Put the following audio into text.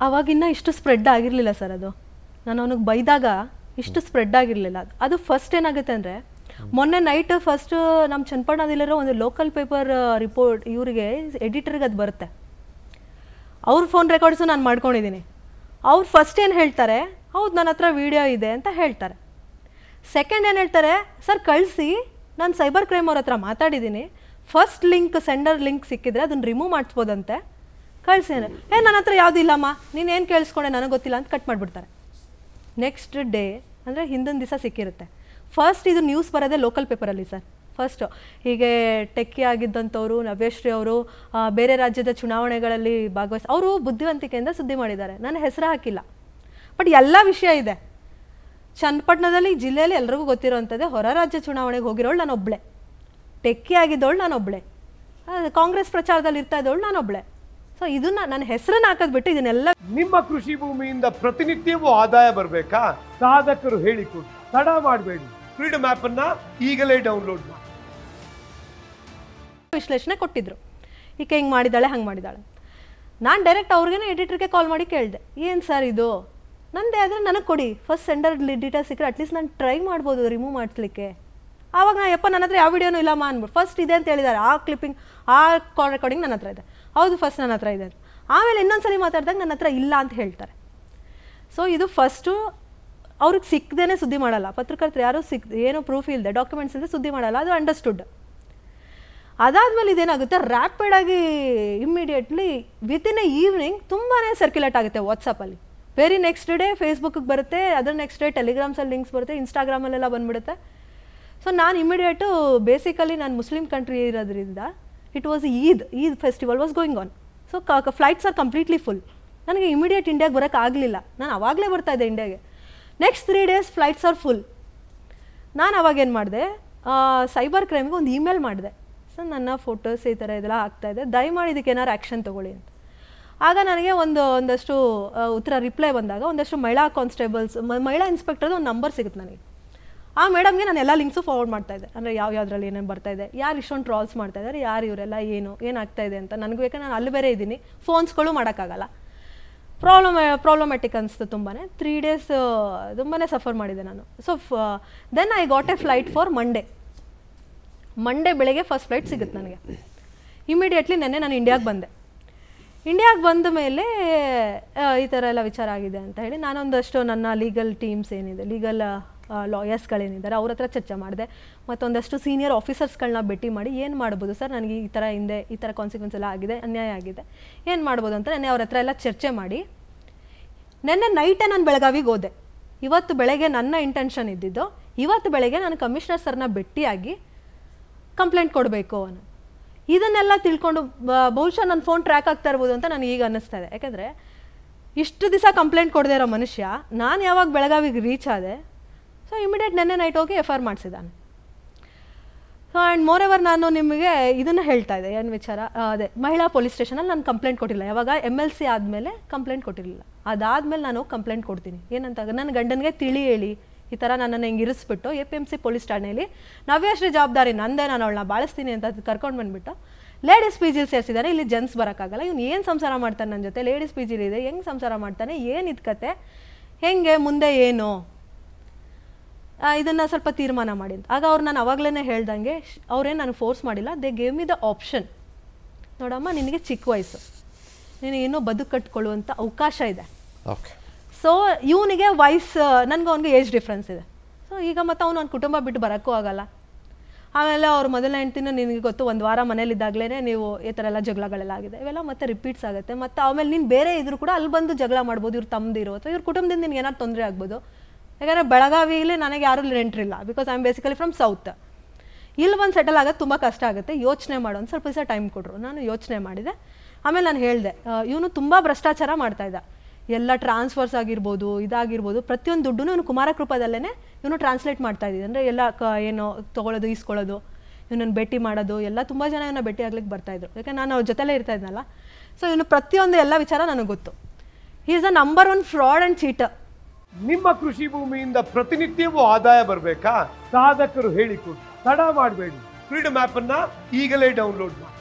ಅವಾಗಿನ್ನ ಇಷ್ಟು ಸ್ಪ್ರೆಡ್ ಆಗಿರಲಿಲ್ಲ ಸರ್ ಅದು ನಾನು ಅವನಿಗೆ ಬೈದಾಗ ಇಷ್ಟು ಸ್ಪ್ರೆಡ್ ಆಗಿರಲಿಲ್ಲ ಅದು ಅದು ಫಸ್ಟ್ ಏನಾಗುತ್ತೆ ಅಂದರೆ ಮೊನ್ನೆ ನೈಟ್ ಫಸ್ಟ್ ನಮ್ಮ ಚನ್ನಪಟ್ಟಣದಲ್ಲಿರೋ ಒಂದು ಲೋಕಲ್ ಪೇಪರ್ ರಿಪೋರ್ಟ್ ಇವರಿಗೆ ಎಡಿಟರ್ಗೆ ಅದು ಬರುತ್ತೆ ಅವ್ರ ಫೋನ್ ರೆಕಾರ್ಡ್ಸು ನಾನು ಮಾಡ್ಕೊಂಡಿದ್ದೀನಿ ಅವ್ರು ಫಸ್ಟ್ ಏನು ಹೇಳ್ತಾರೆ ಹೌದು ನನ್ನ ಹತ್ರ ವೀಡಿಯೋ ಇದೆ ಅಂತ ಹೇಳ್ತಾರೆ ಸೆಕೆಂಡ್ ಏನು ಹೇಳ್ತಾರೆ ಸರ್ ಕಳಿಸಿ ನಾನು ಸೈಬರ್ ಕ್ರೈಮ್ ಅವ್ರ ಹತ್ರ ಮಾತಾಡಿದ್ದೀನಿ ಫಸ್ಟ್ ಲಿಂಕ್ ಸೆಂಡರ್ ಲಿಂಕ್ ಸಿಕ್ಕಿದ್ರೆ ಅದನ್ನು ರಿಮೂವ್ ಮಾಡಿಸ್ಬೋದಂತೆ ಕಳಿಸಿ ಏ ನನ್ನ ಹತ್ರ ಯಾವುದೂ ಇಲ್ಲಮ್ಮ ನೀನು ಏನು ಕೇಳಿಸ್ಕೊಂಡೆ ನನಗೆ ಗೊತ್ತಿಲ್ಲ ಅಂತ ಕಟ್ ಮಾಡಿಬಿಡ್ತಾರೆ ನೆಕ್ಸ್ಟ್ ಡೇ ಅಂದರೆ ಹಿಂದಿನ ದಿವಸ ಸಿಕ್ಕಿರುತ್ತೆ ಫಸ್ಟ್ ಇದು ನ್ಯೂಸ್ ಬರೋದೇ ಲೋಕಲ್ ಪೇಪರಲ್ಲಿ ಸರ್ ಫಸ್ಟು ಹೀಗೆ ಟೆಕ್ಕಿ ಆಗಿದ್ದಂಥವ್ರು ನವ್ಯಶ್ರೀ ಅವರು ಆ, ಬೇರೆ ರಾಜ್ಯದ ಚುನಾವಣೆಗಳಲ್ಲಿ ಭಾಗವಹಿಸಿ ಅವರು ಬುದ್ಧಿವಂತಿಕೆಯಿಂದ ಸುದ್ದಿ ಮಾಡಿದ್ದಾರೆ ನನ್ನ ಹೆಸರು ಹಾಕಿಲ್ಲ ಬಟ್ ಎಲ್ಲ ವಿಷಯ ಇದೆ ಚನ್ನಪಟ್ಟಣದಲ್ಲಿ ಜಿಲ್ಲೆಯಲ್ಲಿ ಎಲ್ರಿಗೂ ಗೊತ್ತಿರೋವಂಥದ್ದೇ ಹೊರ ರಾಜ್ಯ ಚುನಾವಣೆಗೆ ಹೋಗಿರೋಳು ನಾನೊಬ್ಳೆ ಟೆಕ್ಕಿ ಆಗಿದ್ದವಳು ನಾನೊಬ್ಳೆ ಆ, ಕಾಂಗ್ರೆಸ್ ಪ್ರಚಾರದಲ್ಲಿ ಇರ್ತಾ ಇದ್ದವಳು ನಾನೊಬ್ಳೆ ಸೊ ಇದನ್ನ ನನ್ನ ಹೆಸರನ್ನ ಹಾಕೋದು ಬಿಟ್ಟು ಇದನ್ನೆಲ್ಲ ನಿಮ್ಮ ಕೃಷಿ ಭೂಮಿಯಿಂದ ಪ್ರತಿನಿತ್ಯವೂ ಆದಾಯ ಬರಬೇಕಾ ಸಾಧಕರು ಹೇಳಿಕೊಡಿ ತಡ ಮಾಡಬೇಡಿ ಫ್ರೀಡಮ್ ಆಪ್ ಅನ್ನ ಈಗಲೇ ಡೌನ್ಲೋಡ್ ಮಾಡಿ ವಿಶ್ಲೇಷಣೆ ಕೊಟ್ಟಿದ್ರು ಈಕೆ ಹಿಂಗೆ ಮಾಡಿದ್ದಾಳೆ ಹಂಗೆ ಮಾಡಿದ್ದಾಳೆ ನಾನು ಡೈರೆಕ್ಟ್ ಅವ್ರಿಗೇನೆ ಎಡಿಟರ್ಗೆ ಕಾಲ್ ಮಾಡಿ ಕೇಳಿದೆ ಏನು ಸರ್ ಇದು ನಂದೇ ಆದರೆ ನನಗೆ ಕೊಡಿ ಫಸ್ಟ್ ಸೆಂಡರ್ ಡೀಟೇಲ್ಸ್ ಸಿಕ್ಕರೆ ಅಟ್ಲೀಸ್ಟ್ ನಾನು ಟ್ರೈ ಮಾಡ್ಬೋದು ರಿಮೂವ್ ಮಾಡಿಸ್ಲಿಕ್ಕೆ ಆವಾಗ ನಾ ಯಪ್ಪ ನನ್ನ ಹತ್ರ ಯಾವ ವಿಡಿಯೋನೂ ಇಲ್ಲಮ್ಮ ಅಂದ್ಬಿಟ್ಟು ಫಸ್ಟ್ ಇದೆ ಅಂತ ಹೇಳಿದ್ದಾರೆ ಆ ಕ್ಲಿಪ್ಪಿಂಗ್ ಆ ಕಾಲ್ ರೆಕಾರ್ಡಿಂಗ್ ನನ್ನ ಹತ್ರ ಇದೆ ಹೌದು ಫಸ್ಟ್ ನನ್ನ ಹತ್ರ ಇದೆ ಅಂತ ಆಮೇಲೆ ಇನ್ನೊಂದ್ಸಲಿ ಮಾತಾಡಿದಾಗ ನನ್ನ ಹತ್ರ ಇಲ್ಲ ಅಂತ ಹೇಳ್ತಾರೆ ಸೊ ಇದು ಫಸ್ಟು ಅವ್ರಿಗೆ ಸಿಕ್ಕದೇನೆ ಸುದ್ದಿ ಮಾಡಲ್ಲ ಪತ್ರಕರ್ತರು ಯಾರೂ ಸಿಕ್ ಏನೋ ಪ್ರೂಫ್ ಇಲ್ಲದೆ ಡಾಕ್ಯುಮೆಂಟ್ಸ್ ಇಲ್ಲದೆ ಸುದ್ದಿ ಮಾಡಲ್ಲ ಅದು ಅಂಡರ್ಸ್ಟುಡ್ ಅದಾದಮೇಲೆ ಇದೇನಾಗುತ್ತೆ ರ್ಯಾಪಿಡ್ ಆಗಿ ಇಮ್ಮಿಡಿಯೇಟ್ಲಿ ವಿತಿನ್ ಎ ಈವ್ನಿಂಗ್ ತುಂಬಾ ಸರ್ಕ್ಯುಲೇಟ್ ಆಗುತ್ತೆ ವಾಟ್ಸಪ್ಪಲ್ಲಿ ವೆರಿ ನೆಕ್ಸ್ಟ್ ಡೇ ಫೇಸ್ಬುಕ್ಗೆ ಬರುತ್ತೆ ಅದರ ನೆಕ್ಸ್ಟ್ ಡೇ ಟೆಲಿಗ್ರಾಮ್ಸಲ್ಲಿ ಲಿಂಕ್ಸ್ ಬರುತ್ತೆ ಇನ್ಸ್ಟಾಗ್ರಾಮಲ್ಲೆಲ್ಲ ಬಂದ್ಬಿಡುತ್ತೆ ಸೊ ನಾನು ಇಮಿಡಿಯೇಟು ಬೇಸಿಕಲಿ ನಾನು ಮುಸ್ಲಿಂ ಕಂಟ್ರಿ ಇರೋದ್ರಿಂದ it was Eid Eid festival was going on so flights are completely full ನನಗೆ ಇಮಿಡಿಯೇಟ್ ಇಂಡಿಯಾಗೆ ಬರೋಕ್ಕೆ ಆಗಲಿಲ್ಲ ನಾನು ಅವಾಗಲೇ ಬರ್ತಾ ಇದ್ದೆ ಇಂಡಿಯಾಗೆ next three days flights are full ನಾನು ಅವಾಗ ಏನು ಮಾಡಿದೆ ಸೈಬರ್ ಕ್ರೈಮ್ಗೆ ಒಂದು ಇಮೇಲ್ ಮಾಡಿದೆ ಸರ್ ನನ್ನ ಫೋಟೋಸ್ ಈ ಥರ ಇದೆಲ್ಲ ಆಗ್ತಾ ಇದೆ ದಯಮಾಡಿ ಇದಕ್ಕೆ ಏನಾದ್ರು ಆ್ಯಕ್ಷನ್ ತೊಗೊಳ್ಳಿ ಅಂತ ಆಗ ನನಗೆ ಒಂದು ಒಂದಷ್ಟು ಆ, ಉತ್ತರ ರಿಪ್ಲೈ ಬಂದಾಗ ಒಂದಷ್ಟು ಮಹಿಳಾ ಕಾನ್ಸ್ಟೇಬಲ್ಸ್ ಮಹಿಳಾ ಇನ್ಸ್ಪೆಕ್ಟರ್ದು ಒಂದು ನಂಬರ್ ಸಿಗುತ್ತೆ ನನಗೆ ಆ ಮೇಡಮ್ಗೆ ನಾನು ಎಲ್ಲ ಲಿಂಕ್ಸು ಫಾರ್ವರ್ಡ್ ಮಾಡ್ತಾ ಇದ್ದೆ ಅಂದರೆ ಯಾವ ಯಾವುದ್ರಲ್ಲಿ ಏನೇನು ಬರ್ತಾ ಇದೆ ಯಾರು ಇಷ್ಟೊಂದು ಟ್ರಾಲ್ಸ್ ಮಾಡ್ತಾ ಇದ್ದಾರೆ ಯಾರು ಇವರೆಲ್ಲ ಏನು ಏನಾಗ್ತಾ ಇದೆ ಅಂತ ನನಗೂ ಯಾಕೆ ನಾನು ಅಲ್ಲಿ ಬೇರೆ ಇದ್ದೀನಿ ಫೋನ್ಸ್ಗಳು ಮಾಡೋಕ್ಕಾಗಲ್ಲ ಪ್ರಾಬ್ಲಮ್ ಪ್ರಾಬ್ಲಮ್ಯಾಟಿಕ್ ಅನಿಸ್ತು ತುಂಬಾ ತ್ರೀ ಡೇಸ್ ತುಂಬಾ ಸಫರ್ ಮಾಡಿದೆ ನಾನು so then I got a flight for Monday Monday ಬೆಳಗ್ಗೆ ಫಸ್ಟ್ ಫ್ಲೈಟ್ ಸಿಗುತ್ತೆ ನನಗೆ ಇಮಿಡಿಯೇಟ್ಲಿ ನೆನ್ನೆ ನಾನು ಇಂಡಿಯಾಗೆ ಬಂದೆ ಇಂಡಿಯಾಗೆ ಬಂದ ಮೇಲೆ ಆ, ಈ ಥರ ಎಲ್ಲ ವಿಚಾರ ಆಗಿದೆ ಅಂತ ಹೇಳಿ ನಾನೊಂದಷ್ಟು ನನ್ನ ಲೀಗಲ್ ಟೀಮ್ಸ್ ಏನಿದೆ ಲೀಗಲ್ ಲಾಯರ್ಸ್ಗಳೇನಿದ್ದಾರೆ ಅವ್ರ ಹತ್ರ ಚರ್ಚೆ ಮಾಡಿದೆ ಮತ್ತೊಂದಷ್ಟು ಸೀನಿಯರ್ ಆಫೀಸರ್ಸ್ಗಳನ್ನ ಭೇಟಿ ಮಾಡಿ ಏನು ಮಾಡ್ಬೋದು ಸರ್ ನನಗೆ ಈ ಥರ ಹಿಂದೆ ಈ ಥರ ಕಾನ್ಸಿಕ್ವೆನ್ಸ್ ಎಲ್ಲ ಆಗಿದೆ ಅನ್ಯಾಯ ಆಗಿದೆ ಏನು ಮಾಡ್ಬೋದು ಅಂತ ನೆನ್ನೆ ಅವ್ರ ಹತ್ರ ಎಲ್ಲ ಚರ್ಚೆ ಮಾಡಿ ನೆನ್ನೆ ನೈಟೇ ನಾನು ಬೆಳಗಾವಿಗೆ ಹೋದೆ ಇವತ್ತು ಬೆಳಗ್ಗೆ ನನ್ನ ಇಂಟೆನ್ಷನ್ ಇದ್ದಿದ್ದು ಇವತ್ತು ಬೆಳಗ್ಗೆ ನಾನು ಕಮಿಷನರ್ ಸರ್ನ ಭೇಟಿಯಾಗಿ ಕಂಪ್ಲೇಂಟ್ ಕೊಡಬೇಕು ಅನ್ನೋ ಇದನ್ನೆಲ್ಲ ತಿಳ್ಕೊಂಡು ಬ- ಬಹುಶಃ ನನ್ನ ಫೋನ್ ಟ್ರ್ಯಾಕ್ ಆಗ್ತಾ ಇರ್ಬೋದು ಅಂತ ನನಗೆ ಈಗ ಅನ್ನಿಸ್ತಾ ಇದೆ ಯಾಕಂದರೆ ಇಷ್ಟು ದಿವಸ ಕಂಪ್ಲೇಂಟ್ ಕೊಡದೇ ಇರೋ ಮನುಷ್ಯ ನಾನು ಯಾವಾಗ ಬೆಳಗಾವಿಗೆ ರೀಚ್ ಆದೆ ಸೊ ಇಮಿಡಿಯೇಟ್ ನೆನ್ನೆ ನೈಟ್ ಹೋಗಿ ಎಫ್ ಆರ್ ಮಾಡಿಸಿದ್ದಾನೆ ಸೊ ಆ್ಯಂಡ್ ಮೋರ್ ಎವರ್ ನಾನು ನಿಮಗೆ ಇದನ್ನು ಹೇಳ್ತಾ ಇದ್ದೆ ಏನು ವಿಚಾರ ಆ, ಅದೇ ಮಹಿಳಾ ಪೊಲೀಸ್ ಸ್ಟೇಷನಲ್ಲಿ ನಾನು ಕಂಪ್ಲೇಂಟ್ ಕೊಟ್ಟಿಲ್ಲ ಯಾವಾಗ ಎಮ್ ಎಲ್ ಸಿ ಆದಮೇಲೆ ಕಂಪ್ಲೇಂಟ್ ಕೊಟ್ಟಿರಲಿಲ್ಲ ಅದಾದಮೇಲೆ ನಾನು ಕಂಪ್ಲೇಂಟ್ ಕೊಡ್ತೀನಿ ಏನಂತ ನನ್ನ ಗಂಡನಿಗೆ ತಿಳಿ ಹೇಳಿ ಈ ಥರ ನನ್ನನ್ನು ಹಿಂಗೆ ಇರಿಸ್ಬಿಟ್ಟು A P M C police ಠಾಣೆಯಲ್ಲಿ ನವ್ಯಶ್ರೀ ಜವಾಬ್ದಾರಿ ನಂದೇ ನಾನು ಅವಳನ್ನ ಬಾಳಿಸ್ತೀನಿ ಅಂತ ಕರ್ಕೊಂಡು ಬಂದುಬಿಟ್ಟು ಲೇಡೀಸ್ ಪಿ ಜಿಲಿ ಸೇರಿಸಿದ್ದಾರೆ ಇಲ್ಲಿ ಜೆಂಟ್ಸ್ ಬರೋಕ್ಕಾಗಲ್ಲ ಇವ್ನು ಏನು ಸಂಸಾರ ಮಾಡ್ತಾನೆ ನನ್ನ ಜೊತೆ ಲೇಡೀಸ್ ಪಿ ಜಿಲಿ ಇದೆ ಹೆಂಗೆ ಸಂಸಾರ ಮಾಡ್ತಾನೆ ಏನು ಇದು ಕತೆ ಹೆಂಗೆ ಮುಂದೆ ಏನು ಆ, ಇದನ್ನ ಸ್ವಲ್ಪ ತೀರ್ಮಾನ ಮಾಡಿ ಅಂತ ಆಗ ಅವ್ರು ನಾನು ಅವಾಗಲೇ ಹೇಳ್ದಂಗೆ ಶ್- ಅವ್ರೇನು ನನಗೆ ಫೋರ್ಸ್ ಮಾಡಿಲ್ಲ they gave me the option ನೋಡಮ್ಮ ನಿನಗೆ ಚಿಕ್ಕ ವಯಸ್ಸು ನಿನಗೆ ಇನ್ನೂ ಬದುಕು ಕಟ್ಕೊಳ್ಳುವಂಥ ಅವಕಾಶ ಇದೆ ಓಕೆ ಸೊ ಇವನಿಗೆ ವಯಸ್ಸು ನನಗೆ ಅವನಿಗೆ ಏಜ್ ಡಿಫ್ರೆನ್ಸ್ ಇದೆ ಸೊ ಈಗ ಮತ್ತೆ ಅವನು ಅವ್ನ ಕುಟುಂಬ ಬಿಟ್ಟು ಬರೋಕ್ಕೂ ಆಗಲ್ಲ ಆಮೇಲೆ ಅವ್ರ ಮೊದಲನೇ ಹೆಂಡ್ತಿನ ನಿನಗೆ ಗೊತ್ತು ಒಂದು ವಾರ ಮನೇಲಿದ್ದಾಗಲೇ ನೀವು ಈ ಥರ ಎಲ್ಲ ಜಗಳಗಳೆಲ್ಲ ಆಗಿದೆ ಇವೆಲ್ಲ ಮತ್ತೆ ರಿಪೀಟ್ಸ್ ಆಗುತ್ತೆ ಮತ್ತು ಆಮೇಲೆ ನೀನು ಬೇರೆ ಇದ್ರು ಕೂಡ ಅಲ್ಲಿ ಬಂದು ಜಗಳ ಮಾಡ್ಬೋದು ಇವ್ರು ತಮ್ಮದಿರೋ ಅಥವಾ ಇವ್ರ ಕುಟುಂಬದಿಂದ ನಿನ್ಗೆ ಏನಾದ್ರು ತೊಂದರೆ ಆಗ್ಬೋದು ಯಾಕಂದರೆ ಬೆಳಗಾವಿಲಿ ನನಗೆ ಯಾರೂ ನೆಂಟ್ರಿಲ್ಲ because I am basically from south ಇಲ್ಲಿ ಬಂದು ಸೆಟಲ್ ಆಗೋದು ತುಂಬ ಕಷ್ಟ ಆಗುತ್ತೆ ಯೋಚನೆ ಮಾಡೋ ಒಂದು ಸ್ವಲ್ಪ ದಿವಸ ಟೈಮ್ ಕೊಟ್ಟರು ನಾನು ಯೋಚನೆ ಮಾಡಿದೆ ಆಮೇಲೆ ನಾನು ಹೇಳಿದೆ ಇವನು ತುಂಬ ಭ್ರಷ್ಟಾಚಾರ ಮಾಡ್ತಾ ಇದ್ದ ಎಲ್ಲ ಟ್ರಾನ್ಸ್ಫರ್ಸ್ ಆಗಿರ್ಬೋದು ಇದಾಗಿರ್ಬೋದು ಪ್ರತಿಯೊಂದು ದುಡ್ಡು ಇವನು ಕುಮಾರಕೃಪದಲ್ಲೇ ಇವನು ಟ್ರಾನ್ಸ್ಲೇಟ್ ಮಾಡ್ತಾ ಇದ್ದಿದ್ದು ಅಂದರೆ ಎಲ್ಲ ಕ ಏನು ತೊಗೊಳೋದು ಈಸ್ಕೊಳ್ಳೋದು ಇವನನ್ನು ಭೇಟಿ ಮಾಡೋದು ಎಲ್ಲ ತುಂಬ ಜನ ಇವನ್ನ ಭೇಟಿ ಆಗ್ಲಿಕ್ಕೆ ಬರ್ತಾಯಿದ್ರು ಯಾಕೆ ನಾನು ಅವ್ರ ಜೊತೆಲೇ ಇರ್ತಾ ಇದ್ನಲ್ಲ ಸೊ ಇವನು ಪ್ರತಿಯೊಂದು ಎಲ್ಲ ವಿಚಾರ ನನಗೆ ಗೊತ್ತು he is the number one fraud and cheater ನಿಮ್ಮ ಕೃಷಿ ಭೂಮಿಯಿಂದ ಪ್ರತಿನಿತ್ಯವೂ ಆದಾಯ ಬರಬೇಕಾ ಸಾಧಕರು ಹೇಳಿಕೊಡಿ ತಡ ಮಾಡಬೇಡಿ ಫ್ರೀಡಮ್ ಆಪ್ ಅನ್ನ ಈಗಲೇ ಡೌನ್ಲೋಡ್ ಮಾಡಿ